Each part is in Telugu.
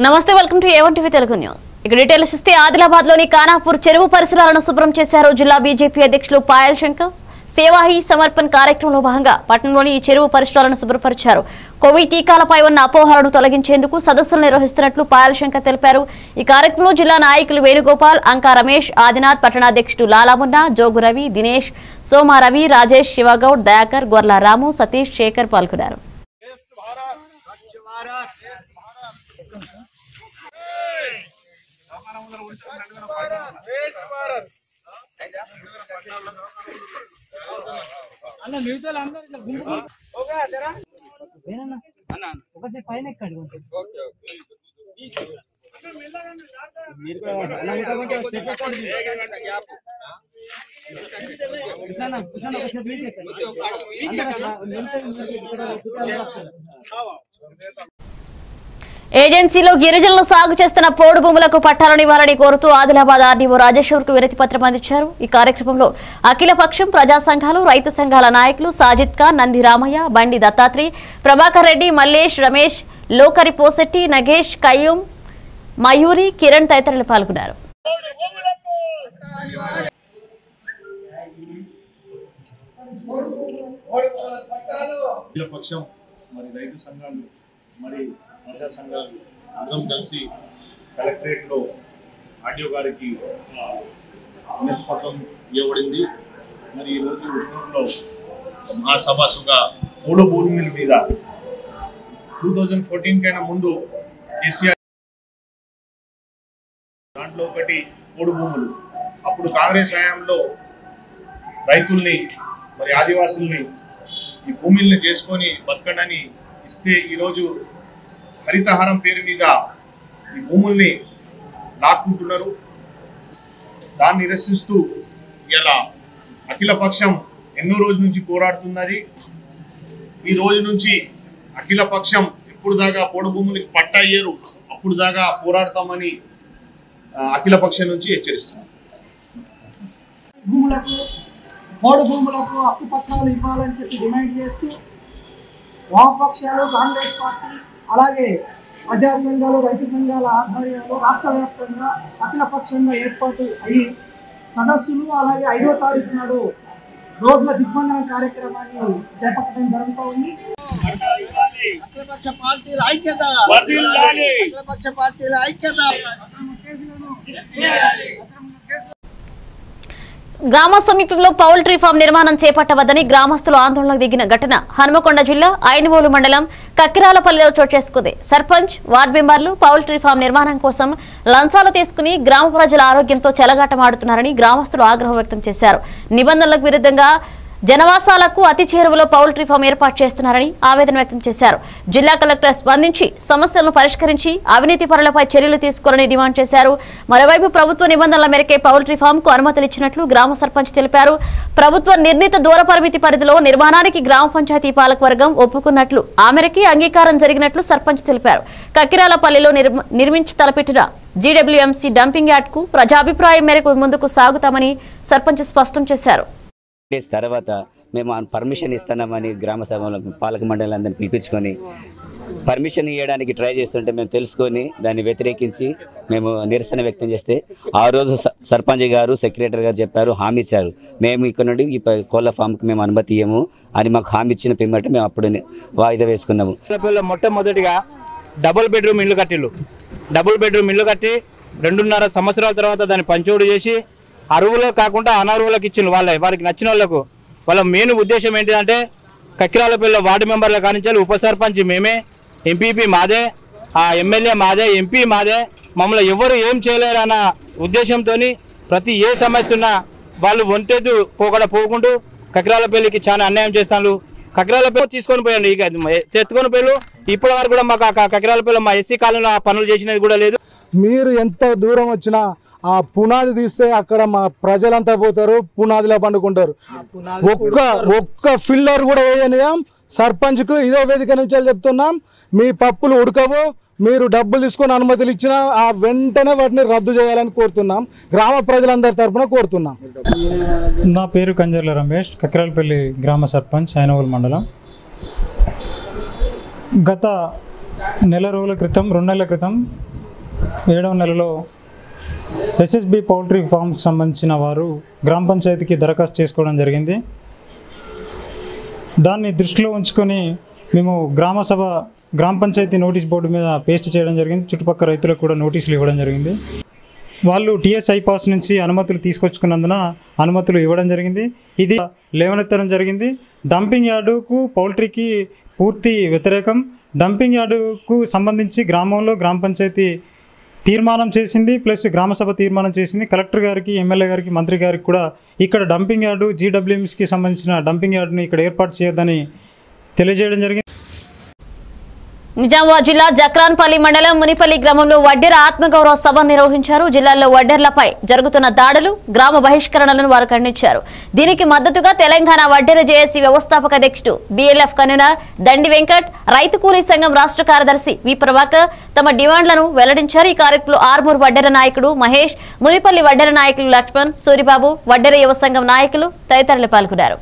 నమస్తే welcome to A one TV Telugu news ఇక డీటెయిల్ చూస్తే ఆదిలాబాద్ లోని కానాపూర్ చెరువు పరిసరాలను శుభ్రం చేశారు జిల్లా బీజేపీ అధ్యక్షులు పాయల్ శంకర్ సేవాహి సమర్పణ్ కార్యక్రమంలో భాగంగా పట్టణంలోని ఈ చెరువు పరిసరాలను శుభ్రపరిచారు కోవిడ్ టీకాలపై ఉన్న అపోహలను తొలగించేందుకు సదస్సులు నిర్వహిస్తున్నట్లు పాయల్ శంకర్ తెలిపారు ఈ కార్యక్రమంలో జిల్లా నాయకులు వేణుగోపాల్ అంకా రమేష్ ఆదినాథ్ పట్టణాధ్యక్షుడు లాలామున్నా జోగు రవి దినేష్ సోమా రవి రాజేష్ శివగౌడ్ దయాకర్ గొర్ల రాము సతీష్ శేఖర్ పాల్గొన్నారు అన్న మిగతా అందరూ ఇట్లా గుంపు వేనన్నా ఒకసారి పైన ఎక్కండి కొంచెం మీరు కూడా అన్న ఇంకా కొంచెం step ఎక్కండి. కృష్ణన్న, కృష్ణన్న ఒకసారి మీదకి ఎక్కండి. అందరూ అట్లా నిల్చొని మీదకి ఇక్కడ చుట్టాలు వస్తారు. ఏజెన్సీలో గిరిజనులు సాగు చేస్తున్న పోడు భూములకు పట్టాలను ఇవ్వాలని కోరుతూ ఆదిలాబాద్ ఆర్డీఓ రాజేశ్వర్ కు వినతి పత్రం అందించారు ఈ కార్యక్రమంలో అఖిలపక్షం ప్రజా సంఘాలు రైతు సంఘాల నాయకులు సాజిద్ ఖాన్ నంది రామయ్య బండి దత్తాత్రి ప్రభాకర్ రెడ్డి మల్లేష్ రమేష్ లోకరి పోసెట్టి నగేష్ కయ్యూం మయూరి కిరణ్ తదితరులు పాల్గొన్నారు వీళ్ళ పక్షం మరి రైతు సంఘాలు మరి ప్రజా సంఘాలు అందరం కలిసి కలెక్టరేట్లో ఆర్డీఓ గారికి వినతి పత్రం ఇవ్వబడింది మరి ఈరోజు ఉత్తూరులో మహాసభసుగా మూడు భూముల మీద టూ థౌజండ్ ఫోర్టీన్ కైనా ముందు కేసీఆర్ దాంట్లో ఒకటి మూడు భూములు అప్పుడు కాంగ్రెస్ హయాంలో రైతుల్ని మరి ఆదివాసుల్ని ఈ భూమిల్ని చేసుకొని బతకడని ఇస్తే ఈరోజు హరితహారం పేరు మీద ఈ భూముల్ని లాక్కుంటున్నారు దాన్ని నిరసిస్తూ ఇలా అఖిల పక్షం ఎన్నో రోజుల నుంచి పోరాడుతున్నది ఈ రోజు నుంచి అఖిల పక్షం ఎప్పుడు దాకా పోడు భూములకి పట్ట అయ్యారు అప్పుడు దాకా పోరాడతామని ఆ, అఖిల పక్షం నుంచి హెచ్చరిస్తున్నాం భూములకు మూడు భూములకు హక్కు పత్రాలు ఇవ్వాలని చెప్పి డిమాండ్ చేస్తూ వామపక్షాలు కాంగ్రెస్ పార్టీ అలాగే ప్రజా సంఘాలు రైతు సంఘాల ఆధ్వర్యంలో రాష్ట్ర వ్యాప్తంగా అఖిలపక్షంగా ఏర్పాటు అయ్యి సదస్సులు అలాగే ఐదో తారీఖు నాడు రోడ్ల దిగ్బంధన కార్యక్రమాన్ని చేపట్టడం జరుగుతూ ఉంది అఖిలపక్ష పార్టీల ఐక్యత అఖిలపక్ష పార్టీల ఐక్యత గ్రామ సమీపంలో పౌల్ట్రీ ఫామ్ నిర్మాణం చేపట్టవద్దని గ్రామస్తులు ఆందోళనకు దిగిన ఘటన హనుమకొండ జిల్లా ఐనువోలు మండలం కక్కిరాలపల్లిలో చోటు చేసుకుంది సర్పంచ్ వార్డు మెంబర్లు పౌల్ట్రీ ఫామ్ నిర్మాణం కోసం లంచాలు తీసుకుని గ్రామ ప్రజల ఆరోగ్యంతో చెలగాటమాడుతున్నారని గ్రామస్తులు ఆగ్రహం వ్యక్తం చేశారు నిబంధనలకు విరుద్ధంగా జనవాసాలకు అతి చేరువలో పౌల్ట్రీ ఫామ్ ఏర్పాటు చేస్తున్నారని ఆవేదన వ్యక్తం చేశారు జిల్లా కలెక్టర్ స్పందించి సమస్యలను పరిష్కరించి అవినీతి పరులపై చర్యలు తీసుకోవాలని డిమాండ్ చేశారు మరోవైపు ప్రభుత్వ నిబంధనల మేరకే పౌల్ట్రీ ఫామ్ కు అనుమతులు ఇచ్చినట్లు గ్రామ సర్పంచ్ తెలిపారు ప్రభుత్వ నిర్ణీత దూర పరిమితి పరిధిలో నిర్మాణానికి గ్రామ పంచాయతీ పాలకవర్గం ఒప్పుకున్నట్లు ఆ మేరకే అంగీకారం జరిగినట్లు సర్పంచ్ తెలిపారు కకిరాలపల్లిలో నిర్మ- నిర్మించి తలపెట్టిన జీడబ్ల్యూఎంసీ డంపింగ్ యార్డ్ కు ప్రజాభిప్రాయం మేరకు ముందుకు సాగుతామని సర్పంచ్ స్పష్టం చేశారు డేస్ తర్వాత మేము ఆ పర్మిషన్ ఇస్తున్నామని గ్రామ సభలో పాలక మండలి అందరిని పిలిపించుకొని పర్మిషన్ ఇవ్వడానికి ట్రై చేస్తుంటే మేము తెలుసుకొని దాన్ని వ్యతిరేకించి మేము నిరసన వ్యక్తం చేస్తే ఆ రోజు స- సర్పంచ్ గారు సెక్రటరీ గారు చెప్పారు హామీ ఇచ్చారు మేము ఇక్కడ నుండి ఈ ప- కోళ్ళ ఫామ్కి మేము అనుమతి ఇయ్యము అని మాకు హామీ ఇచ్చిన పిమ్మట మేము అప్పుడు వాయిదా వేసుకున్నాము పిల్లలు మొట్టమొదటిగా డబుల్ బెడ్రూమ్ ఇల్లు కట్టిల్లు డబుల్ బెడ్రూమ్ ఇల్లు కట్టి రెండున్నర సంవత్సరాల తర్వాత దాన్ని పంచోడు చేసి అరువులకు కాకుండా అనర్వులకు ఇచ్చిండ్రు వాళ్ళే వారికి నచ్చిన వాళ్ళకు వాళ్ళ మెయిన్ ఉద్దేశం ఏంటిదంటే కక్కిరాలపల్లి వార్డు మెంబర్ల కానించాలి ఉప సర్పంచ్ మేమే ఎంపీపీ మాదే ఆ ఎమ్మెల్యే మాదే ఎంపీ మాదే మమ్మల్ని ఎవరు ఏం చేయలేరన్న ఉద్దేశంతో ప్రతి ఏ సమస్య ఉన్నా వాళ్ళు ఒంటెద్దు పోకుండా పోకుండా కకిరాలపల్లికి చాలా అన్యాయం చేస్తాను కకిరాలపల్లి తీసుకొని పోయండి ఇక తెచ్చుకొని పోయారు ఇప్పటి వరకు కూడా మాకు ఆ కకిరాలపల్లి మా ఎస్సీ కాలంలో ఆ పనులు చేసినది కూడా లేదు మీరు ఎంత దూరం వచ్చినా ఆ పునాది తీస్తే అక్కడ మా ప్రజలంతా పోతారు పునాదిలో పండుకుంటారు ఒక్క ఒక్క ఫిల్లర్ కూడా వేయనియం సర్పంచ్కు ఇదో వేదిక నుంచి చెప్తున్నాం మీ పప్పులు ఉడకవు మీరు డబ్బులు తీసుకొని అనుమతులు ఇచ్చినా ఆ వెంటనే వాటిని రద్దు చేయాలని కోరుతున్నాం గ్రామ ప్రజలందరి తరపున కోరుతున్నాం నా పేరు కంజర్ల రమేష్ కక్రాలపల్లి గ్రామ సర్పంచ్ ఐనవోలు మండలం గత నెల రోజుల క్రితం రెండు నెలల క్రితం ఏడవ నెలలో ఎస్ఎస్బి పౌల్ట్రీ ఫామ్కి సంబంధించిన వారు గ్రామ పంచాయతీకి దరఖాస్తు చేసుకోవడం జరిగింది దాన్ని దృష్టిలో ఉంచుకొని మేము గ్రామ సభ గ్రామ పంచాయతీ నోటీస్ బోర్డు మీద పేస్ట్ చేయడం జరిగింది చుట్టుపక్కల రైతులకు కూడా నోటీసులు ఇవ్వడం జరిగింది వాళ్ళు టీఎస్ఐ పాస్ నుంచి అనుమతులు తీసుకొచ్చుకున్నందున అనుమతులు ఇవ్వడం జరిగింది ఇది లేవనెత్తడం జరిగింది డంపింగ్ యార్డుకు పౌల్ట్రీకి పూర్తి వ్యతిరేకం డంపింగ్ యార్డుకు సంబంధించి గ్రామంలో గ్రామ పంచాయతీ తీర్మానం చేసింది ప్లస్ గ్రామసభ తీర్మానం చేసింది కలెక్టర్ గారికి ఎమ్మెల్యే గారికి మంత్రి గారికి కూడా ఇక్కడ డంపింగ్ యార్డు జీడబ్ల్యూఎంస్కి సంబంధించిన డంపింగ్ యార్డుని ఇక్కడ ఏర్పాటు చేయొద్దని తెలియజేయడం జరిగింది నిజామాబాద్ జిల్లా జక్రాన్పల్లి మండలం మునిపల్లి గ్రామంలో వడ్డెర ఆత్మగౌరవ సభ నిర్వహించారు జిల్లాలో వడ్డెర్లపై జరుగుతున్న దాడులు గ్రామ బహిష్కరణలను వారు ఖండించారు దీనికి మద్దతుగా తెలంగాణ వడ్డెర జేఏసీ వ్యవస్థాపక అధ్యక్షుడు బిఎల్ఎఫ్ కన్వీనర్ దండి వెంకట్ రైతు కూలీ సంఘం రాష్ట్ర కార్యదర్శి వి ప్రభాకర్ తమ డిమాండ్లను వెల్లడించారు ఈ కార్యక్రమంలో ఆర్మూర్ వడ్డెర నాయకుడు మహేష్ మునిపల్లి వడ్డెర నాయకులు లక్ష్మణ్ సూరిబాబు వడ్డెర యువ సంఘం నాయకులు తదితరులు పాల్గొన్నారు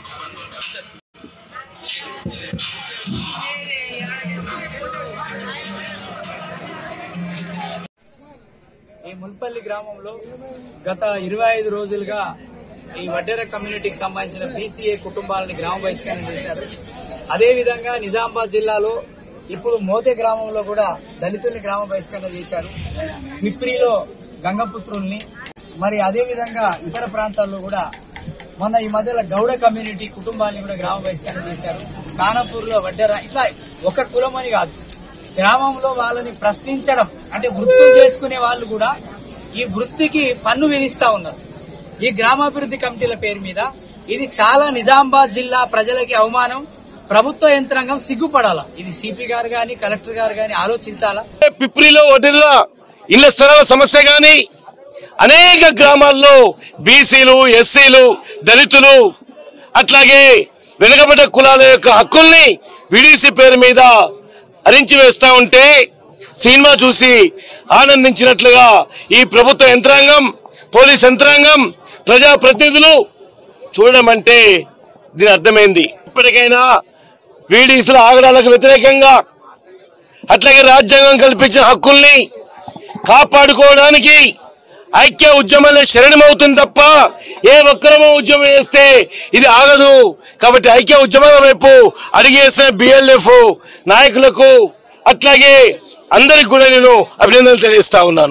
ఈ మున్పల్లి గ్రామంలో గత ఇరవై ఐదు రోజులుగా ఈ వడ్డెర కమ్యూనిటీకి సంబంధించిన బీసీఏ కుటుంబాలని గ్రామ బహిష్కరణ చేశారు అదేవిధంగా నిజామాబాద్ జిల్లాలో ఇప్పుడు మోతే గ్రామంలో కూడా దళితుల్ని గ్రామ బహిష్కరణ చేశారు పిప్రిలో గంగపుత్రుల్ని మరి అదేవిధంగా ఇతర ప్రాంతాల్లో కూడా మొన్న ఈ మధ్యలో గౌడ కమ్యూనిటీ కుటుంబాన్ని కూడా గ్రామ బహిష్కరణ చేశారు కానపూర్లో వడ్డెర ఇట్లా ఒక కులం అని కాదు గ్రామంలో వాళ్ళని ప్రశ్నించడం అంటే వృత్తులు చేసుకునే వాళ్ళు కూడా ఈ వృత్తికి పన్ను విధిస్తా ఉన్నారు ఈ గ్రామాభివృద్ధి కమిటీల పేరు మీద ఇది చాలా నిజామాబాద్ జిల్లా ప్రజలకి అవమానం ప్రభుత్వ యంత్రాంగం సిగ్గుపడాలా ఇది సిపి గారు గాని కలెక్టర్ గారు గాని ఆలోచించాలా పిప్రిలో వడ్డీల ఇళ్ల స్థలాల సమస్య గాని అనేక గ్రామాల్లో బీసీలు ఎస్సీలు దళితులు అట్లాగే వెనుకబడ్డ కులాల యొక్క హక్కుల్ని విడిసి పేరు మీద అరించి వేస్తా ఉంటే సినిమా చూసి ఆనందించినట్లుగా ఈ ప్రభుత్వ యంత్రాంగం పోలీస్ యంత్రాంగం ప్రజా ప్రతినిధులు చూడడం అంటే దీని అర్థమైంది ఇప్పటికైనా వీడీసుల ఆగడాలకు వ్యతిరేకంగా అట్లాగే రాజ్యాంగం కల్పించిన హక్కుల్ని కాపాడుకోవడానికి ఐక్య ఉద్యమంలో శరణమవుతుంది తప్ప ఏ ఒక్కరమో ఉద్యమం చేస్తే ఇది ఆగదు కాబట్టి ఐక్య ఉద్యమాల వైపు అడిగేసిన బిఎల్ఎఫ్ నాయకులకు అట్లాగే అందరికి కూడా నేను అభినందనలు తెలియజేస్తా ఉన్నాను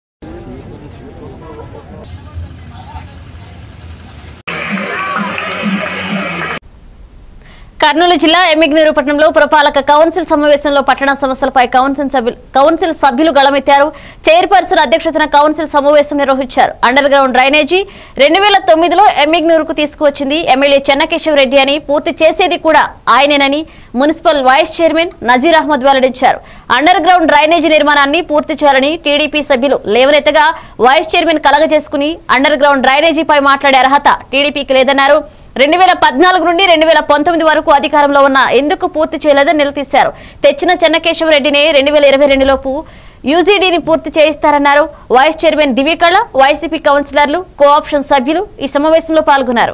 కర్నూలు జిల్లా ఎమ్మిగ్నూరు పట్టణంలో పురపాలక కౌన్సిల్ సమావేశంలో పట్టణ సమస్యలపై కౌన్సిల్ సభ్యులు కౌన్సిల్ సభ్యులు గళమెత్తారు చైర్పర్సన్ అధ్యక్షతన కౌన్సిల్ సమావేశం నిర్వహించారు అండర్ గ్రౌండ్ డ్రైనేజీ రెండు వేల తొమ్మిదిలో ఎమ్మిగ్నూరుకు తీసుకువచ్చింది ఎమ్మెల్యే చెన్నకేశవరెడ్డి అని పూర్తి చేసేది కూడా ఆయనేనని municipal vice chairman Nazeer Ahmed వెల్లడించారు అండర్ గ్రౌండ్ డ్రైనేజీ నిర్మాణాన్ని పూర్తి చేయాలని టీడీపీ సభ్యులు లేవనెత్తగా వైస్ చైర్మన్ కలగజేసుకుని అండర్ గ్రౌండ్ డ్రైనేజీపై మాట్లాడే అర్హత టీడీపీకి లేదన్నారు రెండు వేల పద్నాలుగు నుండి రెండు వేల పంతొమ్మిది వరకు అధికారంలో ఉన్న ఎందుకు పూర్తి చేయలేదని నిలదీశారు తెచ్చిన చెన్నకేశవరెడ్డిని రెండు వేల ఇరవై రెండులోపు యూజీడీని పూర్తి చేయిస్తారన్నారు వైస్ చైర్మన్ దివ్యకళ వైసీపీ కౌన్సిలర్లు కోఆప్షన్ సభ్యులు ఈ సమావేశంలో పాల్గొన్నారు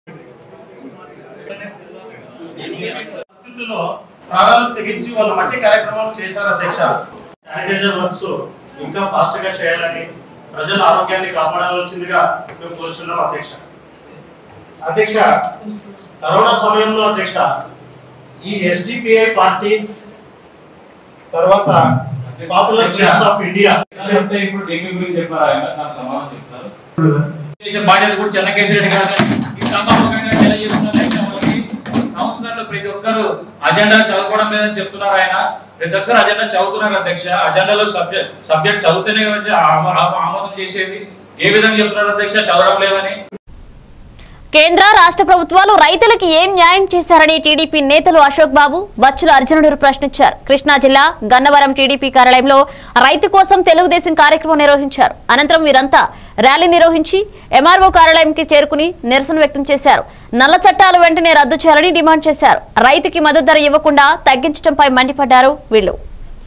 పరిస్థితుల్లో ప్రాణాలు తెగించి వాళ్ళు మట్టి కార్యక్రమాలు చేశారు అధ్యక్ష శానిటైజర్ వర్క్స్ ఇంకా ఫాస్ట్ గా చేయాలని ప్రజల ఆరోగ్యాన్ని కాపాడవలసిందిగా మేము కోరుచున్నాం అధ్యక్ష అధ్యక్ష కరోనా సమయంలో అధ్యక్ష ఈ ఎస్డిపిఐ పార్టీ తర్వాత పాపులర్ ప్లేస్ ఆఫ్ ఇండియా ఇప్పుడు డెంగ్యూ గురించి చెప్పారు ఆయన నాకు సమాధానం చెప్తారు దేశ బాధ్యత కూడా చెన్నకేశ్వరెడ్డి గారు ఈ సభాముఖంగా తెలియజేస్తున్నారు అయితే మనకి కౌన్సిలర్లు ప్రతి ఒక్కరు అజెండా చదువుకోవడం లేదని చెప్తున్నారు ఆయన ప్రతి ఒక్కరు అజెండా చదువుతున్నారు అధ్యక్ష అజెండాలో సబ్జెక్ట్ సబ్జెక్ట్ చదివితేనే కదా ఆమో- ఆమో- ఆమోదం చేసేది ఏ విధంగా చెప్తున్నారు అధ్యక్ష చదవడం లేదని కేంద్ర రాష్ట్ర ప్రభుత్వాలు రైతులకు ఏం న్యాయం చేశారని టీడీపీ నేతలు అశోక్ బాబు బచ్చుల అర్జునుడు ప్రశ్నించారు కృష్ణా జిల్లా గన్నవరం టీడీపీ కార్యాలయంలో రైతు కోసం తెలుగుదేశం కార్యక్రమం నిర్వహించారు అనంతరం వీరంతా ర్యాలీ నిర్వహించి ఎంఆర్ఓ కార్యాలయంకి చేరుకుని నిరసన వ్యక్తం చేశారు నల్ల చట్టాలు వెంటనే రద్దు చేయాలని డిమాండ్ చేశారు రైతుకి మద్దతు ధర ఇవ్వకుండా తగ్గించడంపై మండిపడ్డారు వీళ్ళు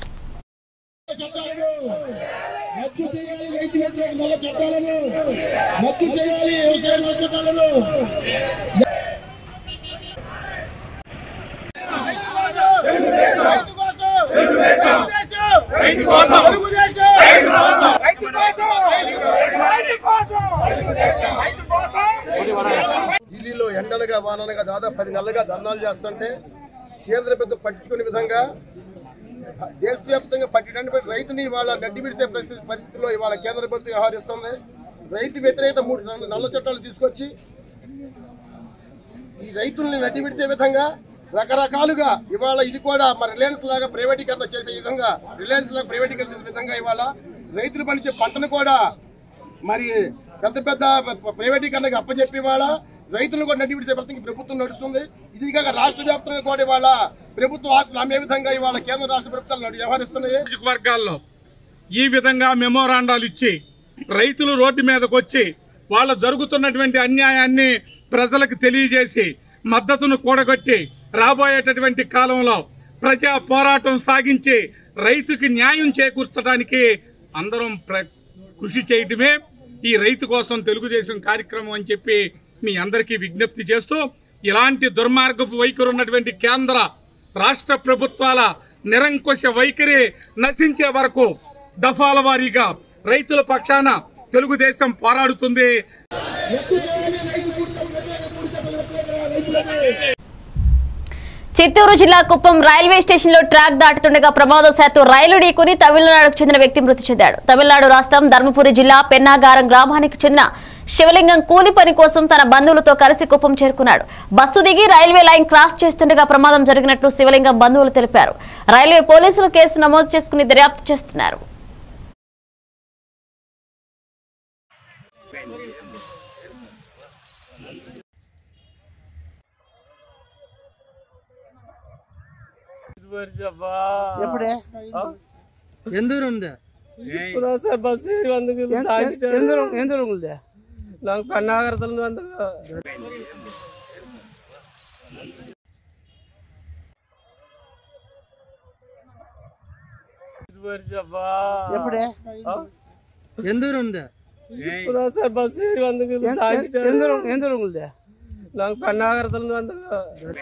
రద్దు చేయాలి రైతు వ్యతిరేక నల్ల చట్టాలను రద్దు చేయాలి వ్యవసాయ నల్ల చట్టాలను రైతు కోసం రైతు కోసం ఢిల్లీలో ఎండనగా వాననగా దాదాపు పది నెలలుగా ధర్నాలు చేస్తుంటే కేంద్ర ప్రభుత్వం పట్టించుకునే విధంగా దేశవ్యాప్తంగా పట్టడానికి పెట్టి రైతుని ఇవాళ నడ్డి విడిసే పరిస్థితి పరిస్థితుల్లో ఇవాళ కేంద్ర ప్రభుత్వం వ్యవహరిస్తుంది రైతు వ్యతిరేక మూడు నల్ల- నల్ల చట్టాలు తీసుకొచ్చి ఈ రైతుల్ని నడ్డి విడిచే విధంగా రకరకాలుగా ఇవాళ ఇది కూడా మరి రిలయన్స్ లాగా ప్రైవేటీకరణ చేసే విధంగా రిలయన్స్ లాగా ప్రైవేటీకరణ చేసే విధంగా ఇవాళ రైతులు పండించే పంటను కూడా మరి పెద్ద పెద్ద ప- ప్రైవేటీకరణకు అప్పచెప్పి ఇవాళ రైతులను కూడా నడ్డి విడిచే ప్రయత్నం ఈ ప్రభుత్వం నడుస్తుంది ఇది కాక రాష్ట్ర వ్యాప్తంగా కూడా ఇవాళ ప్రభుత్వ ఆస్తులు అమ్మే విధంగా ఇవాళ కేంద్ర రాష్ట్ర ప్రభుత్వాలు నడు- వ్యవహరిస్తున్నాయి నియోజకవర్గాల్లో ఈ విధంగా మెమోరాండాలు ఇచ్చి రైతులు రోడ్డు మీదకి వచ్చి వాళ్ళ జరుగుతున్నటువంటి అన్యాయాన్ని ప్రజలకు తెలియజేసి మద్దతును కూడగొట్టి రాబోయేటటువంటి కాలంలో ప్రజా పోరాటం సాగించి రైతుకి న్యాయం చేకూర్చడానికి అందరం ప్ర కృషి చేయటమే ఈ రైతు కోసం తెలుగుదేశం కార్యక్రమం అని చెప్పి మీ అందరికీ విజ్ఞప్తి చేస్తూ ఇలాంటి దుర్మార్గపు వైఖరి ఉన్నటువంటి కేంద్ర రాష్ట్ర ప్రభుత్వాల నిరంకుశ వైఖరి నశించే వరకు దఫాల వారీగా రైతుల పక్షాన తెలుగుదేశం పోరాడుతుంది చిత్తూరు జిల్లా కుప్పం రైల్వే స్టేషన్ లో ట్రాక్ దాటుతుండగా ప్రమాదవశాత్తు రైలు ఢీకొని తమిళనాడుకు చెందిన వ్యక్తి మృతి చెందాడు తమిళనాడు రాష్ట్రం ధర్మపురి జిల్లా పెన్నాగారం గ్రామానికి చెందిన శివలింగం కూలి పని కోసం తన బంధువులతో కలిసి కుప్పం చేరుకున్నాడు బస్సు దిగి రైల్వే లైన్ క్రాస్ చేస్తుండగా ప్రమాదం జరిగినట్లు శివలింగం బంధువులు తెలిపారు రైల్వే పోలీసులు కేసు నమోదు చేసుకుని దర్యాప్తు చేస్తున్నారు ಎಪ್ಪಡೆ ಎಂದೂರುಂದೆ சார் பஸ் ஏறி வந்து ಎಂದೂರು ಎಂದೂರುಂದೆ நாங்க பெண்ணாகரத்துல இருந்து வந்திருக்கோம் ಎಪ್ಪಡೆ ಎಂದೂರುಂದೆ இப்பதான் சார் பஸ் ஏறி வந்து ಎಂದೂರು ಎಂದೂರುಂದೆ நாங்க பெண்ணாகரத்துல இருந்து வந்திருக்கோம்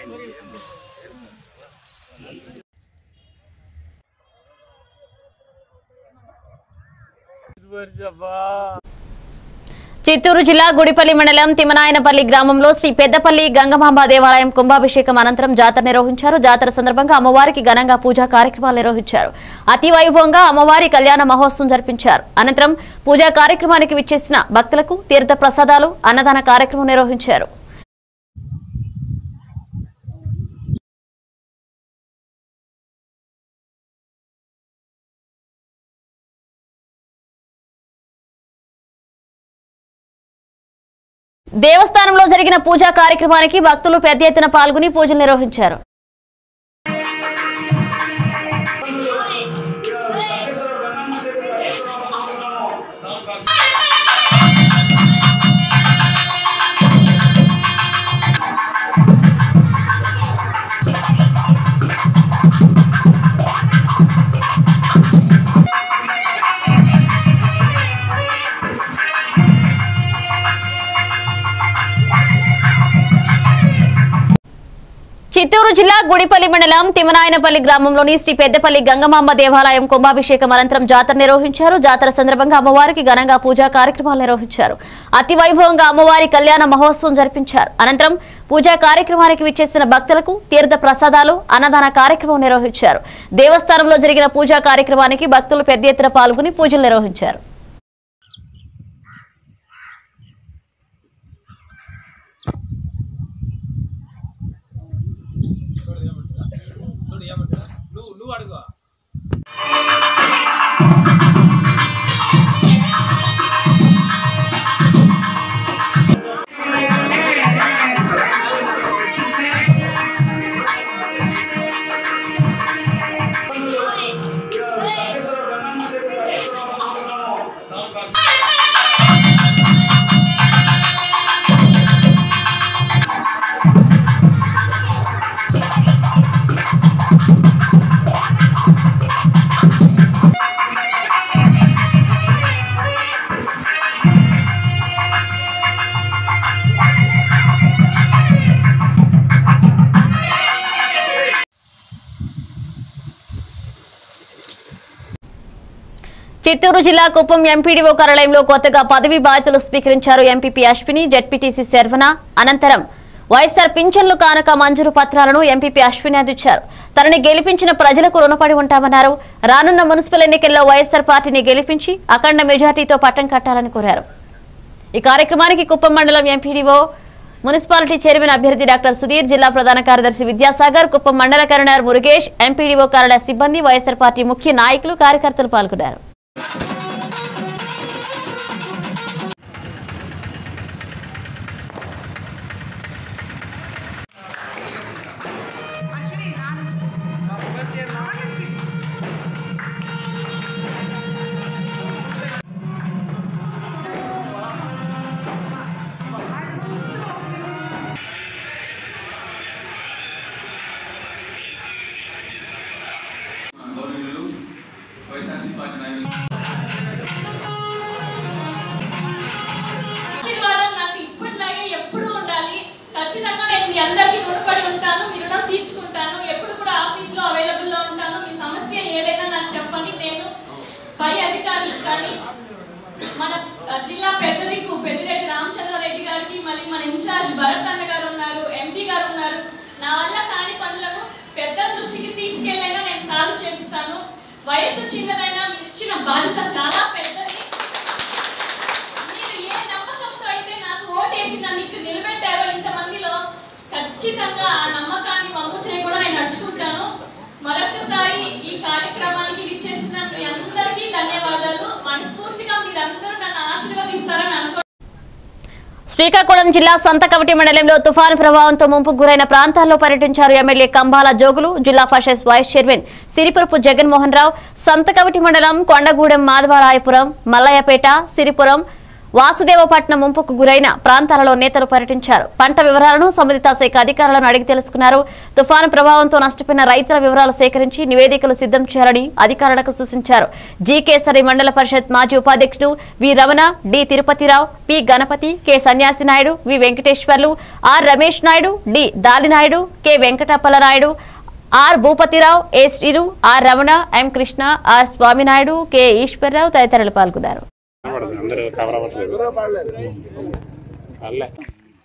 చిత్తూరు జిల్లా గుడిపల్లి మండలం తిమనాయనపల్లి గ్రామంలో శ్రీ పెద్దపల్లి గంగమాంబ దేవాలయం కుంభాభిషేకం అనంతరం జాతర నిర్వహించారు జాతర సందర్భంగా అమ్మవారికి ఘనంగా పూజా కార్యక్రమాలు నిర్వహించారు అతి వైభవంగా అమ్మవారి కళ్యాణ మహోత్సవం జరిపించారు అనంతరం పూజా కార్యక్రమానికి విచ్చేసిన భక్తులకు తీర్థ ప్రసాదాలు అన్నదాన కార్యక్రమం నిర్వహించారు దేవస్థానంలో జరిగిన పూజా కార్యక్రమానికి భక్తులు పెద్ద ఎత్తున పాల్గొని పూజలు నిర్వహించారు చిత్తూరు జిల్లా గుడిపల్లి మండలం తిమనాయనపల్లి గ్రామంలోని శ్రీ పెద్దపల్లి గంగమాంబ దేవాలయం కుంభాభిషేకం అనంతరం జాతర నిర్వహించారు జాతర సందర్భంగా అమ్మవారికి ఘనంగా పూజా కార్యక్రమాలు నిర్వహించారు అతి వైభవంగా అమ్మవారి కళ్యాణ మహోత్సవం జరిపించారు అనంతరం పూజా కార్యక్రమానికి విచ్చేసిన భక్తులకు తీర్థ ప్రసాదాలు అన్నదాన కార్యక్రమం నిర్వహించారు దేవస్థానంలో జరిగిన పూజా కార్యక్రమానికి భక్తులు పెద్ద ఎత్తున పాల్గొని పూజలు నిర్వహించారు నువ్వు అడుగు చిత్తూరు జిల్లా కుప్పం ఎంపీడీఓ కార్యాలయంలో కొత్తగా పదవి బాధ్యతలు స్వీకరించారు ఎంపీపీ అశ్విని జెడ్పీటీసీ శర్వణ అనంతరం వైఎస్ఆర్ పింఛన్లు కానక మంజూరు పత్రాలను ఎంపీపీ అశ్విని అందించారు తనని గెలిపించిన ప్రజలకు రుణపడి ఉంటామన్నారు రానున్న మున్సిపల్ ఎన్నికల్లో వైఎస్ఆర్ పార్టీని గెలిపించి అఖండ మెజార్టీతో పట్టం కట్టాలని కోరారు ఈ కార్యక్రమానికి కుప్పం మండలం ఎంపీడీఓ మున్సిపాలిటీ చైర్మన్ అభ్యర్థి డాక్టర్ సుధీర్ జిల్లా ప్రధాన కార్యదర్శి విద్యాసాగర్ కుప్పం మండల కరుణార్ మురుగేష్ ఎంపీడీఓ కార్యాలయ సిబ్బంది వైఎస్ఆర్ పార్టీ ముఖ్య నాయకులు కార్యకర్తలు పాల్గొన్నారు ఆశీర్వాదం నాకు ఇప్పటిలాగే ఎప్పుడూ ఉండాలి ఖచ్చితంగా నేను మీ అందరికీ రుణపడి ఉంటాను మీ రుణం తీర్చుకుంటాను ఎప్పుడు కూడా ఆఫీస్లో అవైలబుల్లో ఉంటాను మీ సమస్య ఏదైనా నాకు చెప్పండి నేను పై అధికారులకు కానీ మన ఆ, జిల్లా పెద్ద దిక్కు పెద్దిరెడ్డి రామచంద్రారెడ్డి గారికి మళ్ళీ మన ఇన్ఛార్జ్ భరత్ అన్న గారు ఉన్నారు ఎంపీ గారు ఉన్నారు నా వల్ల కాని పనులను పెద్దల దృష్టికి తీసుకెళ్ళైనా నేను సాగు చేపిస్తాను వయసు చిన్నదైనా మీరు ఇచ్చిన బాధ్యత చాలా పెద్దది మీరు ఏ నమ్మకంతో అయితే నాకు ఓటేసి నన్ను ఇక్కడ నిలబెట్టారో ఇంతమందిలో ఖచ్చితంగా ఆ నమ్మకాన్ని వమ్ము చేయకుండా నేను నడుచుకుంటాను మరొకసారి ఈ కార్యక్రమానికి విచ్చేసిన మీ అందరికీ ధన్యవాదాలు మనస్ఫూర్తిగా మీరందరూ నన్ను ఆశీర్వదిస్తారని అనుకో శ్రీకాకుళం జిల్లా సంతకవటి మండలంలో తుఫాను ప్రభావంతో ముంపుకు గురైన ప్రాంతాల్లో పర్యటించారు MLA Kambala Jogulu Zilla Parishad vice chairman Siripurapu Jaganmohan Rao Santhakaviti మండలం కొండగూడెం మాధవరాయపురం మల్లయ్యపేట సిరిపురం వాసుదేవపట్నం ముంపుకు గురైన ప్రాంతాలలో నేతలు పర్యటించారు పంట వివరాలను సంబంధిత శాఖ అధికారులను అడిగి తెలుసుకున్నారు తుఫాను ప్రభావంతో నష్టపోయిన రైతుల వివరాలు సేకరించి నివేదికలు సిద్ధం చేయాలని అధికారులకు సూచించారు జి కేసరి మండల పరిషత్ మాజీ ఉపాధ్యక్షుడు V Ramana D Tirupati Rao P Ganapati K Sanyasi Naidu V Venkateswarlu R Ramesh Naidu D Dali Naidu K Venkatappala Naidu R Bhupati Rao A Srinu R Ramana M Krishna R Swami Naidu K Eswara Rao తదితరులు పాల్గొన్నారు అందరూ కవర్ అవ్వట్లేదు పర్లే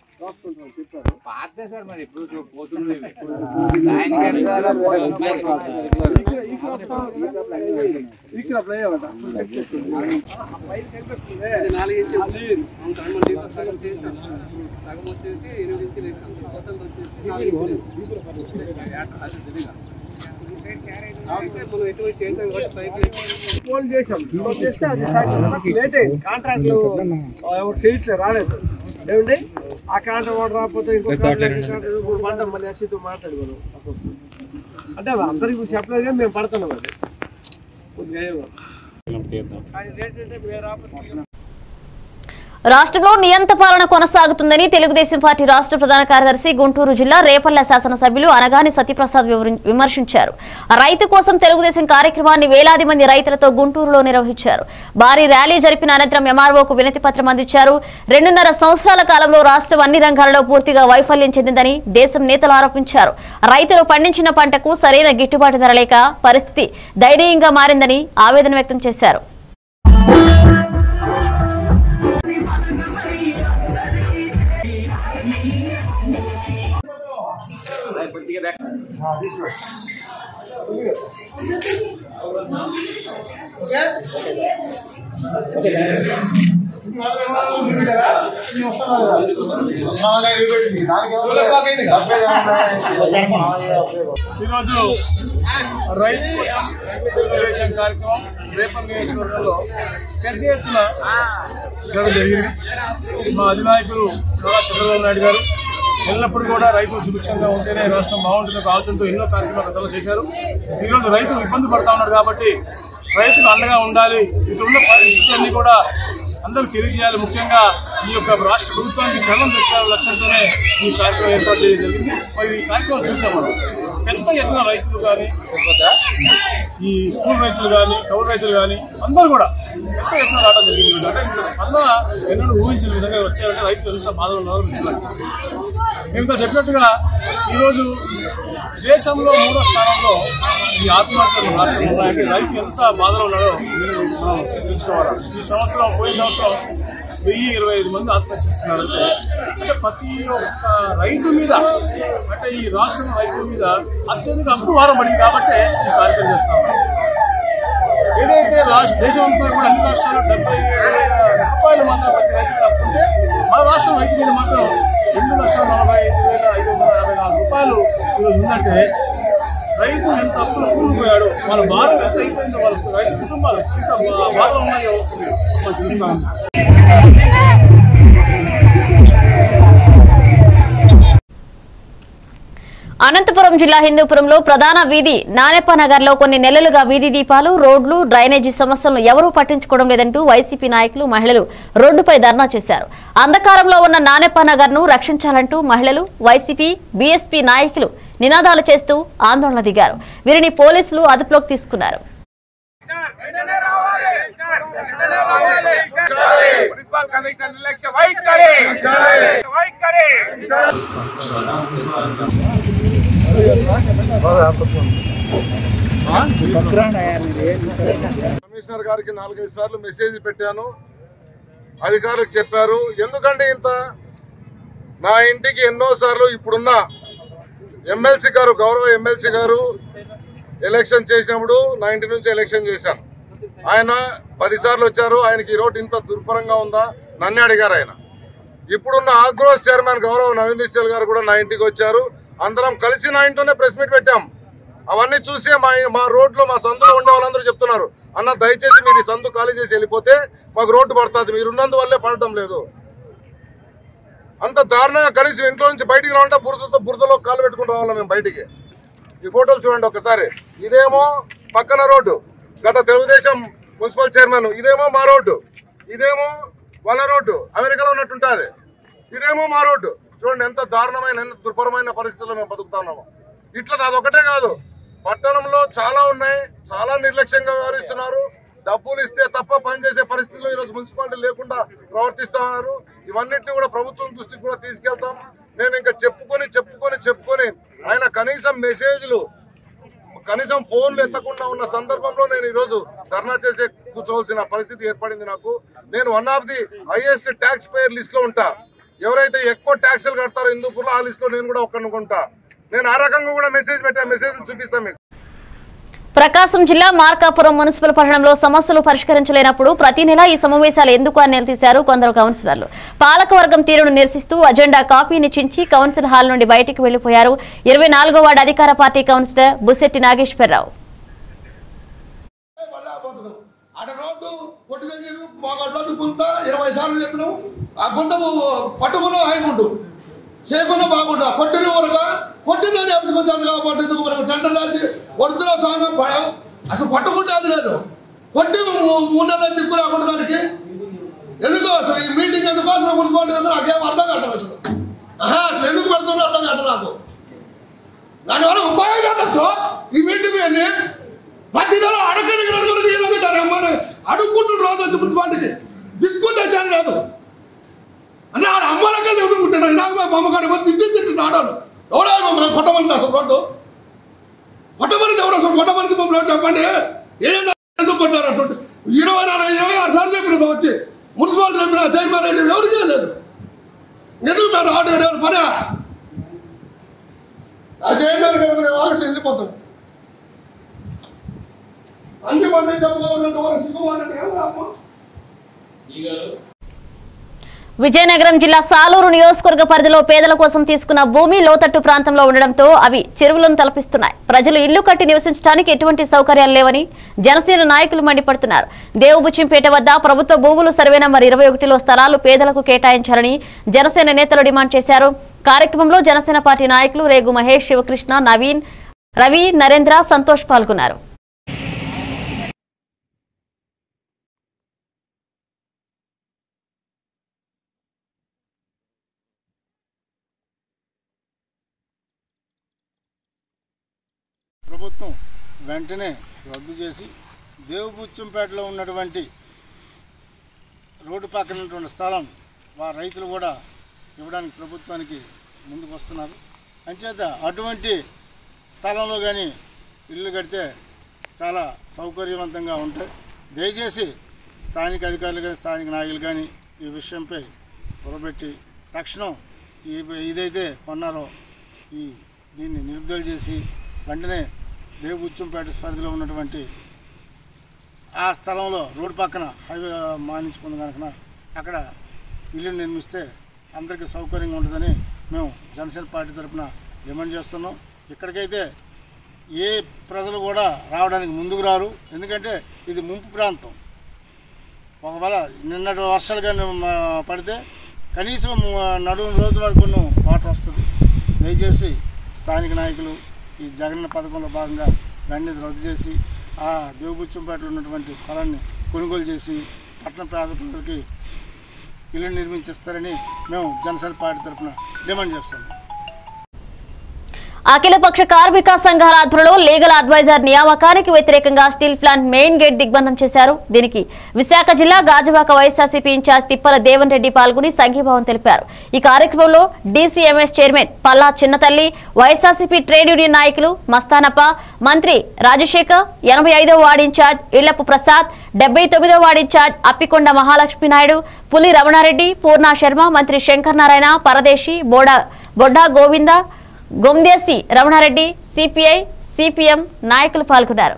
ఫోన్ చేసాం ఫోన్ చేస్తే అది సాక్షి లేట్ అయింది కాంట్రాక్ట్లు ఎవరు చేయట్లేదు రాలేదు ఏమండి ఆ కాంట్రాక్ట్ వాడు రాకపోతే ఇంకో కాంట్రాక్ట్ ఇప్పుడు పడతాం మళ్ళీ ఎస్సీతో మాట్లాడుకోను అంటే అందరికి చెప్పలేదు కానీ మేము పడుతున్నాం అది కొద్దిగా ఏమో. ఆయన రేట్ అంటే మేము రాకపోతే రాష్ట్రంలో నియంత పాలన కొనసాగుతుందని తెలుగుదేశం పార్టీ రాష్ట్ర ప్రధాన కార్యదర్శి గుంటూరు జిల్లా రేపల్ల శాసనసభ్యులు అనగాని సత్యప్రసాద్ వివరిం- విమర్శించారు రైతు కోసం తెలుగుదేశం కార్యక్రమాన్ని వేలాది మంది రైతులతో గుంటూరులో నిర్వహించారు భారీ ర్యాలీ జరిపిన అనంతరం ఎంఆర్ఓకు వినతి పత్రం అందించారు రెండున్నర సంవత్సరాల కాలంలో రాష్ట్రం అన్ని రంగాలలో పూర్తిగా వైఫల్యం చెందిందని దేశం నేతలు ఆరోపించారు రైతులు పండించిన పంటకు సరైన గిట్టుబాటు ధర లేక పరిస్థితి దయనీయంగా మారిందని ఆవేదన వ్యక్తం చేశారు ఈరోజు రైతు కోసం తెలుగుదేశం కార్యక్రమం రేపల్ నియోజకవర్గంలో పెద్ద ఎత్తున జరగడం జరిగింది మా అధినాయకులు నారా చంద్రబాబు నాయుడు గారు ఎల్లప్పుడూ కూడా రైతులు సుభిక్షంగా ఉంటేనే రాష్ట్రం బాగుంటుందనే ఆలోచనతో ఎన్నో కార్యక్రమాలు గతంలో చేశారు ఈరోజు రైతులు ఇబ్బంది పడతా ఉన్నారు కాబట్టి రైతులు అండగా ఉండాలి ఇక్కడ ఉన్న పరిస్థితులన్నీ కూడా అందరూ తెలియజేయాలి ముఖ్యంగా ఈ యొక్క రాష్ట్ర ప్రభుత్వానికి చలం చెప్పాలి లక్ష్యంతోనే ఈ కార్యక్రమం ఏర్పాటు చేయడం జరిగింది మరి ఈ కార్యక్రమం చూసాం మనం పెద్ద ఎత్తున రైతులు కానీ ఈ కూలి రైతులు కానీ కౌలు రైతులు కానీ అందరూ కూడా పెద్ద ఎత్తున రావడం జరిగింది అంటే ఇంత స్పందన ఎన్నడూ ఊహించిన విధంగా వచ్చారంటే రైతులు ఎంత బాధలు ఉన్నారో మీకు తెలియాలి. మేము ఇంత చెప్పినట్టుగా ఈరోజు దేశంలో మూడో స్థానంలో ఈ ఆత్మహత్యలు రాష్ట్రంలో ఉన్నాయంటే రైతు ఎంత బాధలో ఉన్నాడో మనం తెలుసుకోవాలి ఈ సంవత్సరం పోయిన సంవత్సరం వెయ్యి ఇరవై ఐదు మంది ఆత్మహత్య చేసుకున్నారంటే అంటే ప్రతి ఒక్క రైతు మీద అంటే ఈ రాష్ట్రం రైతుల మీద అత్యధిక అప్పు భారం పడింది కాబట్టి ఈ కార్యక్రమం చేస్తా ఉన్నాం ఏదైతే రాష్ట్ర దేశం అంతా కూడా అన్ని రాష్ట్రాల్లో డెబ్బై ఏడు వేల రూపాయలు మాత్రం ప్రతి రైతు మీద అప్పు ఉంటే మన రాష్ట్రం రైతు మీద మాత్రం రెండు లక్షల నలభై ఐదు వేల ఐదు వందల యాభై నాలుగు రూపాయలు ఈరోజు ఉందంటే రైతు ఎంత అప్పులు కూలిపోయాడో వాళ్ళ భారం ఎంత అయిపోయిందో వాళ్ళ రైతు కుటుంబాలు ఎంత బా- బాధలు ఉన్నాయో మనం చూస్తా ఉన్నాం అనంతపురం జిల్లా హిందూపురంలో ప్రధాన వీధి నానెప్ప నగర్ లో కొన్ని నెలలుగా వీధి దీపాలు రోడ్లు డ్రైనేజీ సమస్యలను ఎవరూ పట్టించుకోవడం లేదంటూ వైసీపీ నాయకులు మహిళలు రోడ్డుపై ధర్నా చేశారు అంధకారంలో ఉన్న నానెప్ప నగర్ ను రక్షించాలంటూ మహిళలు వైసీపీ బీఎస్పీ నాయకులు నినాదాలు చేస్తూ ఆందోళన దిగారు వీరిని పోలీసులు అదుపులోకి తీసుకున్నారు మున్సిపల్ కమిషనర్ నిర్లక్ష్య వైట్ करे వైట్ करे కమిషనర్ గారికి నాలుగైదు సార్లు మెసేజ్ పెట్టాను అధికారులకు చెప్పారు ఎందుకంటే ఇంత నా ఇంటికి ఎన్నో సార్లు ఇప్పుడున్న ఎమ్మెల్సీ గారు గౌరవ ఎమ్మెల్సీ గారు ఎలక్షన్ చేసినప్పుడు నా ఇంటి నుంచి ఎలక్షన్ చేశాను ఆయన పది సార్లు వచ్చారు ఆయనకి ఈ రోడ్డు ఇంత దుర్భరంగా ఉందా నన్ను అడిగారు ఆయన ఇప్పుడున్న ఆగ్రోస్ చైర్మన్ గౌరవ నవీన్ నిశ్చల్ గారు కూడా నా ఇంటికి వచ్చారు అందరం కలిసి నా ఇంట్లోనే ప్రెస్ మీట్ పెట్టాం అవన్నీ చూసి మా మా రోడ్లో మా సందులో ఉండే వాళ్ళందరూ చెప్తున్నారు అన్న దయచేసి మీరు ఈ సందు ఖాళీ చేసి వెళ్ళిపోతే మాకు రోడ్డు పడుతుంది మీరు ఉన్నందువల్లే పడటం లేదు అంత దారుణంగా కనీసం ఇంట్లో నుంచి బయటికి రావాలంటే బురదతో బురదలో కాలు పెట్టుకుని రావాలి మేము బయటికి ఈ ఫోటోలు చూడండి ఒకసారి ఇదేమో పక్కన రోడ్డు గత తెలుగుదేశం మున్సిపల్ చైర్మన్ ఇదేమో మా రోడ్డు ఇదేమో వాళ్ళ రోడ్డు అమెరికాలో ఉన్నట్టుంటుంది ఇదేమో మా రోడ్డు చూడండి ఎంత దారుణమైన ఎంత దుర్భరమైన పరిస్థితుల్లో మేము బతుకుతా ఉన్నాము ఇట్లా నాది ఒకటే కాదు పట్టణంలో చాలా ఉన్నాయి చాలా నిర్లక్ష్యంగా వ్యవహరిస్తున్నారు డబ్బులు ఇస్తే తప్ప పనిచేసే పరిస్థితుల్లో ఈరోజు మున్సిపాలిటీ లేకుండా ప్రవర్తిస్తా ఉన్నారు ఇవన్నిటిని కూడా ప్రభుత్వం దృష్టికి కూడా తీసుకెళ్తాం నేను ఇంకా చెప్పుకొని చెప్పుకొని చెప్పుకొని ఆయన కనీసం మెసేజ్లు కనీసం ఫోన్లు ఎత్తకుండా ఉన్న సందర్భంలో నేను ఈరోజు ధర్నా చేసే కూర్చోవలసిన పరిస్థితి ఏర్పడింది నాకు నేను one of the highest tax payer list లో ఉంటా ఎవరైతే ఎక్కువ ట్యాక్సులు కడతారో హిందూపూర్లో ఆ లిస్ట్ లో నేను కూడా ఒక్కనుకుంటా నేను ఆ రకంగా కూడా మెసేజ్ పెట్టా మెసేజ్ చూపిస్తాను మీకు ప్రకాశం జిల్లా మార్కాపురం మున్సిపల్ పట్టణంలో సమస్యలు పరిష్కరించలేనప్పుడు ప్రతి నెల ఈ సమావేశాలు ఎందుకు అని నిలదీశారు కొందరు కౌన్సిలర్లు పాలకవర్గం తీరును నిరసిస్తూ అజెండా కాపీని చించి కౌన్సిల్ హాల్ నుండి బయటికి వెళ్లిపోయారు ఇరవై నాలుగో వార్డు అధికార పార్టీ కౌన్సిలర్ బుసెట్టి నాగేశ్వరరావు ఆడ రోడ్డు కొట్టు దగ్గర పోగొట్టు గుంత ఇరవై సార్లు చెప్పినాం ఆ గుంత పట్టుకున్నాం హైగుండు చేయకుండా బాగుండు కొట్టిన వరక కొట్టిందని చెప్పుకుంటాను కాబట్టి ఎందుకు మనకు టెండర్ రాసి వడుతున్నా స్వామి భయం అసలు కొట్టుకుంటే అది లేదు కొట్టి మూడు నెలల దిక్కు రాకుండా దానికి ఎందుకు అసలు ఈ మీటింగ్ ఎందుకు అసలు మున్సిపాలిటీ ఎందుకు నాకేం అర్థం కాదు అసలు ఆహా, అసలు ఎందుకు పెడుతున్నా అర్థం కాదు నాకు దానివల్ల ఉపయోగం కాదు అసలు ఈ మీటింగ్ ఎన్ని ప్రతి నెల అడగడికి అడుగుడు తీయలేకుంటారు అమ్మని అడుక్కుంటున్నారు రోజు వచ్చి మున్సిపాలిటీకి దిక్కుంటే చేయలేదు అంటే ఆడ అమ్మలకే ఎదుర్కొంటున్నారు నాకు మా బొమ్మగాడు వచ్చి తిట్టి తిట్టి ఆడాడు ఎవడా మమ్మల్ని కొట్టమని అసలు రోడ్డు కొట్టమని ఎవడు అసలు కొట్టమని మమ్మల్ని చెప్పండి ఏం ఎందుకు కొట్టారు అటువంటి ఇరవై నాలుగు ఇరవై ఆరు సార్లు చెప్పిన వచ్చి మున్సిపాలిటీ చెప్పిన జయమారెడ్డి ఎవరు చేయలేదు ఎందుకు మీరు ఆడు పని ఆ జయమారెడ్డి గారు ఆగట్లేదు వెళ్ళిపోతాడు అన్ని మంది చెప్పుకోవాలంటే వాళ్ళు సిగ్గువాలంటే ఏం రామ్మా విజయనగరం జిల్లా సాలూరు నియోజకవర్గ పరిధిలో పేదల కోసం తీసుకున్న భూమి లోతట్టు ప్రాంతంలో ఉండడంతో అవి చెరువులను తలపిస్తున్నాయి ప్రజలు ఇల్లు కట్టి నివసించడానికి ఎటువంటి సౌకర్యాలు లేవని జనసేన నాయకులు మండిపడుతున్నారు దేవుబుచ్చింపేట వద్ద ప్రభుత్వ భూములు సర్వే నంబర్ ఇరవై ఒకటిలో స్థలాలు పేదలకు కేటాయించాలని జనసేన నేతలు డిమాండ్ చేశారు కార్యక్రమంలో జనసేన పార్టీ నాయకులు రేగు మహేష్ శివకృష్ణ నవీన్ రవి నరేంద్ర సంతోష్ పాల్గొన్నారు ప్రభుత్వం వెంటనే రద్దు చేసి దేవుబుచ్చంపేటలో ఉన్నటువంటి రోడ్డు పక్కన ఉన్నటువంటి స్థలం వారి రైతులు కూడా ఇవ్వడానికి ప్రభుత్వానికి ముందుకు వస్తున్నారు అంచేత అటువంటి స్థలంలో కానీ ఇల్లు కడితే చాలా సౌకర్యవంతంగా ఉంటాయి దయచేసి స్థానిక అధికారులు కానీ స్థానిక నాయకులు కానీ ఈ విషయంపై పొరబెట్టి తక్షణం ఈ ఇదైతే కొన్నారో ఈ దీన్ని నిలుపుదల చేసి వెంటనే దేవగుచ్చంపేట పరిధిలో ఉన్నటువంటి ఆ స్థలంలో రోడ్డు పక్కన హైవే మానించుకున్న కనుక అక్కడ ఇల్లు నిర్మిస్తే అందరికీ సౌకర్యంగా ఉంటుందని మేము జనసేన పార్టీ తరఫున డిమాండ్ చేస్తున్నాం ఇక్కడికైతే ఏ ప్రజలు కూడా రావడానికి ముందుకు రారు ఎందుకంటే ఇది ముంపు ప్రాంతం ఒకవేళ నిన్నటి వర్షాలు కానీ మ- పడితే కనీసం మ- నడుము రోజు వరకు వాటర్ వస్తుంది దయచేసి స్థానిక నాయకులు ఈ జగన్ పథకంలో భాగంగా దాన్ని రద్దు చేసి ఆ దేవగుచ్చంపేటలో ఉన్నటువంటి స్థలాన్ని కొనుగోలు చేసి పట్టణ పేద ప్రజలకి ఇల్లు నిర్మించిస్తారని మేము జనసేన పార్టీ తరఫున డిమాండ్ చేస్తున్నాం అఖిలపక్ష కార్మిక సంఘాల ఆధ్వర్యంలో లీగల్ అడ్వైజర్ నియామకానికి వ్యతిరేకంగా స్టీల్ ప్లాంట్ మెయిన్ గేట్ దిగ్బంధం చేశారు దీనికి విశాఖ జిల్లా గాజువాక వైఎస్ఆర్సీపీ ఇన్ఛార్జ్ తిప్పల దేవన్ రెడ్డి పాల్గొని సంఘీభావం తెలిపారు ఈ కార్యక్రమంలో DCMS chairman Palla Chinnathalli YSRCP trade union నాయకులు మస్తానప్ప మంత్రి రాజశేఖర్ ఎనభై ఐదో వార్డు ఇన్ఛార్జ్ ఇళ్లపు ప్రసాద్ డెబ్బై తొమ్మిదో ward incharge Appikonda Mahalakshmi Naidu Puli Ramana Reddy Poorna Sharma Mantri Shankar Narayana Paradesi Boda Bodda Govinda Gondesi Ramana Reddy CPI CPM నాయకులు పాల్గొన్నారు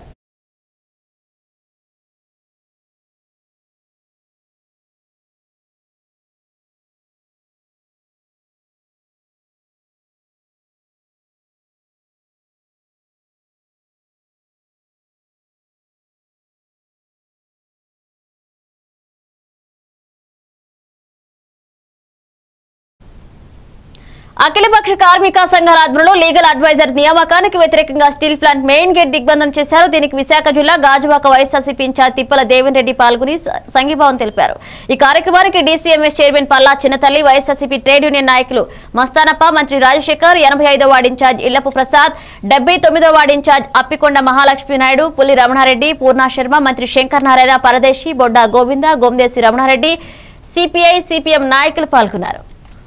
అఖిలపక్ష కార్మిక సంఘాల ఆధ్వర్యంలో లీగల్ అడ్వైజర్ నియామకానికి వ్యతిరేకంగా స్టీల్ ప్లాంట్ మెయిన్ గేట్ దిగ్బంధం చేశారు దీనికి విశాఖ జిల్లా గాజువాక వైఎస్ఆర్సీపీ ఇన్ఛార్జ్ తిప్పల దేవన్ రెడ్డి పాల్గొని స- సంఘీభావం తెలిపారు ఈ కార్యక్రమానికి DCMS chairman Palla Chinnathalli YSRCP trade union నాయకులు మస్తానప్ప మంత్రి రాజశేఖర్ ఎనభై ఐదో వార్డు ఇన్ఛార్జ్ ఇళ్లపు ప్రసాద్ డెబ్బై తొమ్మిదో ward incharge Appikonda Mahalakshmi Naidu Pulli Ramana Reddy Poorna Sharma Mantri Shankar Narayana Paradesi Bodda Govinda Gomadesi Ramana Reddy CPI CPM నాయకులు పాల్గొన్నారు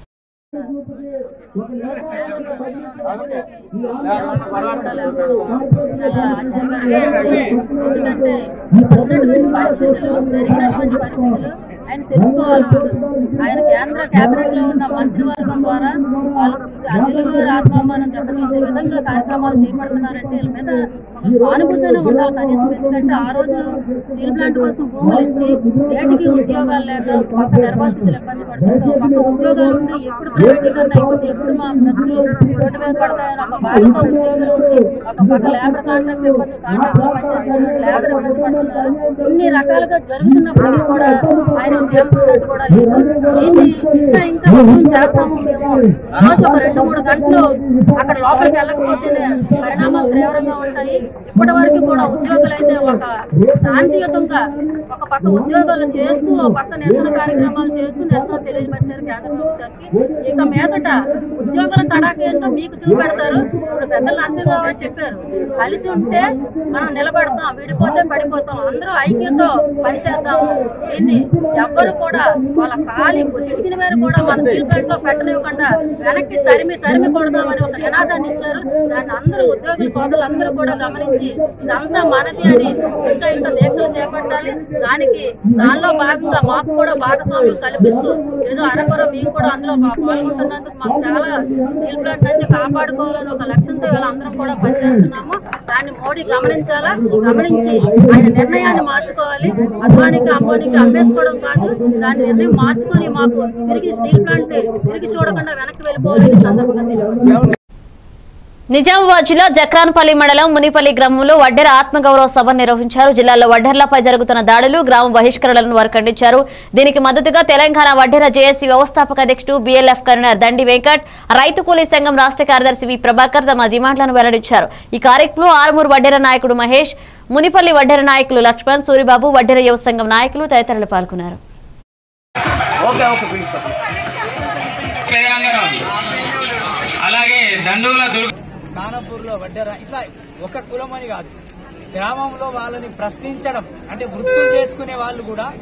చాలా ఆశ్చర్యకరంగా ఉంది ఎందుకంటే ఇక్కడ ఉన్నటువంటి పరిస్థితులు జరిగినటువంటి పరిస్థితులు ఆయన తెలుసుకోవాలి ముందు ఆయన కేంద్ర కేబినెట్ లో ఉన్న మంత్రివర్గం ద్వారా వాళ్ళకి ఆ తెలుగు వారి ఆత్మాభిమానం దెబ్బతీసే విధంగా కార్యక్రమాలు చేపడుతున్నారంటే వీళ్ళ మీద ఒక సానుభూతినే ఉండాలి కనీసం ఎందుకంటే ఆ రోజు స్టీల్ ప్లాంట్ కోసం భూములు ఇచ్చి నేటికి ఉద్యోగాలు లేక పక్క నిర్వాసితులు ఇబ్బంది పడుతుంటే ఒక పక్క ఉద్యోగాలు ఉండి ఎప్పుడు ప్రైవేటీకరణ అయిపోతే ఎప్పుడు మా బ్రతుకులు రోడ్డు మీద పడతాయని ఒక బాధతో ఉద్యోగులు ఉండి ఒక పక్క లేబర్ కాంట్రాక్ట్ ఇబ్బంది కాంట్రాక్ట్ లో పనిచేస్తున్నటువంటి లేబర్ ఇబ్బంది పడుతున్నారు ఇన్ని రకాలుగా జరుగుతున్నప్పటికీ కూడా ఆయనకు చేపట్టినట్టు కూడా లేదు దీన్ని ఇంకా ఇంకా ఉద్యమం చేస్తాము మేము ఈ రోజు ఒక రెండు మూడు గంటలు అక్కడ లోపలికి వెళ్ళకపోతేనే పరిణామాలు తీవ్రంగా ఉంటాయి ఇప్పటి వరకు కూడా ఉద్యోగులు అయితే ఒక శాంతియుతంగా ఒక పక్క ఉద్యోగాలు చేస్తూ ఒక పక్క నిరసన కార్యక్రమాలు చేస్తూ నిరసన తెలియపరిచారు కేంద్ర ప్రభుత్వానికి ఇక మీదట ఉద్యోగుల తడాక ఏంటో మీకు చూపెడతారు ఇప్పుడు పెద్దలు నరసింహరావు చెప్పారు కలిసి ఉంటే మనం నిలబడతాం విడిపోతే పడిపోతాం అందరూ ఐక్యతో పనిచేద్దాము దీన్ని ఎవ్వరు కూడా వాళ్ళ కాలి చిటికిన మేర కూడా మన స్టీల్ ప్లాంట్ లో పెట్టనివ్వకుండా వెనక్కి తరిమి తరిమి కొడదామని ఒక నినాదాన్ని ఇచ్చారు దాన్ని అందరూ ఉద్యోగుల సోదరులు అందరూ కూడా గమనించి ఇదంతా మనది అని ఇంకా ఇంకా దీక్షలు చేపట్టాలి దానికి దానిలో భాగంగా మాకు కూడా భాగస్వామ్యం కల్పిస్తూ ఏదో అరకొర మేము కూడా అందులో పా- పాల్గొంటున్నందుకు మాకు చాలా స్టీల్ ప్లాంట్ నుంచి కాపాడుకోవాలని ఒక లక్ష్యంతో ఇవాళ అందరం కూడా పనిచేస్తున్నాము దాన్ని మోడీ గమనించాలా గమనించి ఆయన నిర్ణయాన్ని మార్చుకోవాలి అద్వానికి అంబానికి అమ్మేసుకోవడం కాదు దాని నిర్ణయం మార్చుకొని మాకు తిరిగి స్టీల్ ప్లాంట్ తిరిగి చూడకుండా వెనక్కి వెళ్ళిపోవాలని ఈ సందర్భంగా తెలియజేస్తున్నాను నిజామాబాద్ జిల్లా జక్రాన్పల్లి మండలం మునిపల్లి గ్రామంలో వడ్డెర ఆత్మగౌరవ సభ నిర్వహించారు జిల్లాలో వడ్డెర్లపై జరుగుతున్న దాడులు గ్రామ బహిష్కరణలను వారు ఖండించారు దీనికి మద్దతుగా తెలంగాణ వడ్డెర జేఏసీ వ్యవస్థాపక అధ్యక్షుడు బీఎల్ఎఫ్ కన్వీనర్ దండి వెంకట్ రైతు కూలీ సంఘం రాష్ట్ర కార్యదర్శి వి ప్రభాకర్ తమ డిమాండ్లను వెల్లడించారు ఈ కార్యక్రమంలో ఆరుమూరు వడ్డెర నాయకుడు మహేష్ మునిపల్లి వడ్డెర నాయకులు లక్ష్మణ్ సూరిబాబు వడ్డెర యువ సంఘం నాయకులు తదితరులు పాల్గొన్నారు అలాగే దండోల దుర్గ కానపూర్లో వడ్డెర ఇట్లా ఒక కులం అని కాదు గ్రామంలో వాళ్ళని ప్రశ్నించడం అంటే వృత్తులు చేసుకునే వాళ్ళు కూడా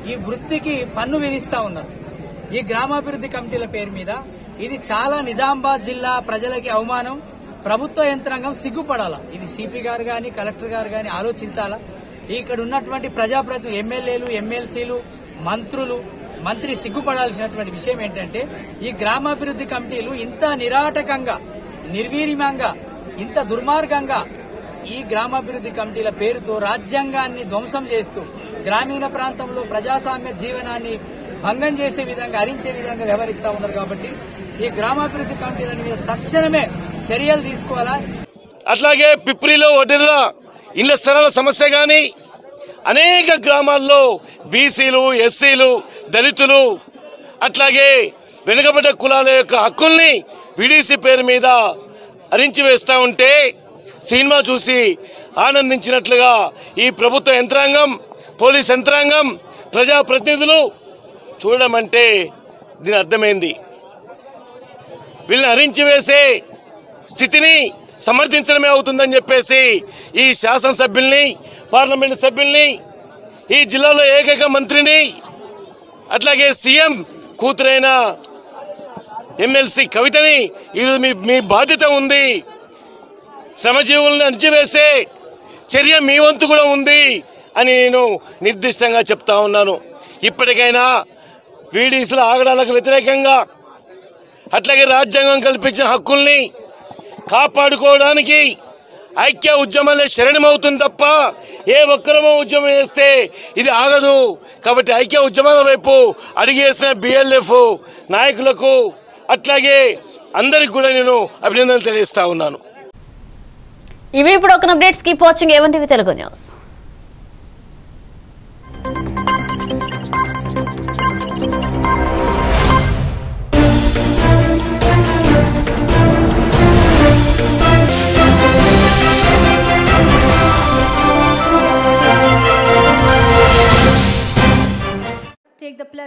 ఈ వృత్తికి పన్ను విధిస్తా ఉన్నారు ఈ గ్రామాభివృద్ధి కమిటీల పేరు మీద ఇది చాలా నిజామాబాద్ జిల్లా ప్రజలకి అవమానం ప్రభుత్వ యంత్రాంగం సిగ్గుపడాలా ఇది సిపి గారు గాని కలెక్టర్ గారు గాని ఆలోచించాలా ఇక్కడ ఉన్నటువంటి ప్రజాప్రతినిధులు ఎమ్మెల్యేలు ఎమ్మెల్సీలు మంత్రులు మంత్రి సిగ్గుపడాల్సినటువంటి విషయం ఏంటంటే ఈ గ్రామాభివృద్ధి కమిటీలు ఇంత నిరాటకంగా నిర్వీర్యంగా ఇంత దుర్మార్గంగా ఈ గ్రామాభివృద్ధి కమిటీల పేరుతో రాజ్యాంగాన్ని ధ్వంసం చేస్తూ గ్రామీణ ప్రాంతంలో ప్రజాస్వామ్య జీవనాన్ని భంగం చేసే విధంగా హరించే విధంగా వ్యవహరిస్తా ఉన్నారు కాబట్టి ఈ గ్రామాభివృద్ధి కమిటీల మీద తక్షణమే చర్యలు తీసుకోవాలా అట్లాగే పిప్రిలో వడ్డెర్ల ఇళ్ల స్థలాల సమస్య గాని అనేక గ్రామాల్లో బీసీలు ఎస్సీలు దళితులు అట్లాగే వెనుకబడ్డ కులాల యొక్క హక్కుల్ని విడిసి పేరు మీద అరించి వేస్తా ఉంటే సినిమా చూసి ఆనందించినట్లుగా ఈ ప్రభుత్వ యంత్రాంగం పోలీస్ యంత్రాంగం ప్రజాప్రతినిధులు చూడడం అంటే దీని అర్థమైంది వీళ్ళని హరించి వేసే స్థితిని సమర్థించడమే అవుతుందని చెప్పేసి ఈ శాసనసభ్యుల్ని పార్లమెంట్ సభ్యుల్ని ఈ జిల్లాలో ఏకైక మంత్రిని అట్లాగే సీఎం కూతురైన ఎమ్మెల్సీ కవితని ఈరోజు మీ మీ బాధ్యత ఉంది శ్రమజీవుల్ని అణచివేసే చర్య మీ వంతు కూడా ఉంది అని నేను నిర్దిష్టంగా చెప్తా ఉన్నాను ఇప్పటికైనా వీడీసుల ఆగడాలకు వ్యతిరేకంగా అట్లాగే రాజ్యాంగం కల్పించిన హక్కుల్ని కాపాడుకోవడానికి ఐక్య ఉద్యమంలో శరణమవుతుంది తప్ప ఏ ఒక్కరమో ఉద్యమం చేస్తే ఇది ఆగదు కాబట్టి ఐక్య ఉద్యమాల వైపు అడిగేసిన బిఎల్ఎఫ్ నాయకులకు అట్లాగే అందరికి కూడా నేను అభినందనలు తెలియజేస్తా ఉన్నాను ఇవి ఇప్పుడు ఒక updates keep watching A one TV Telugu news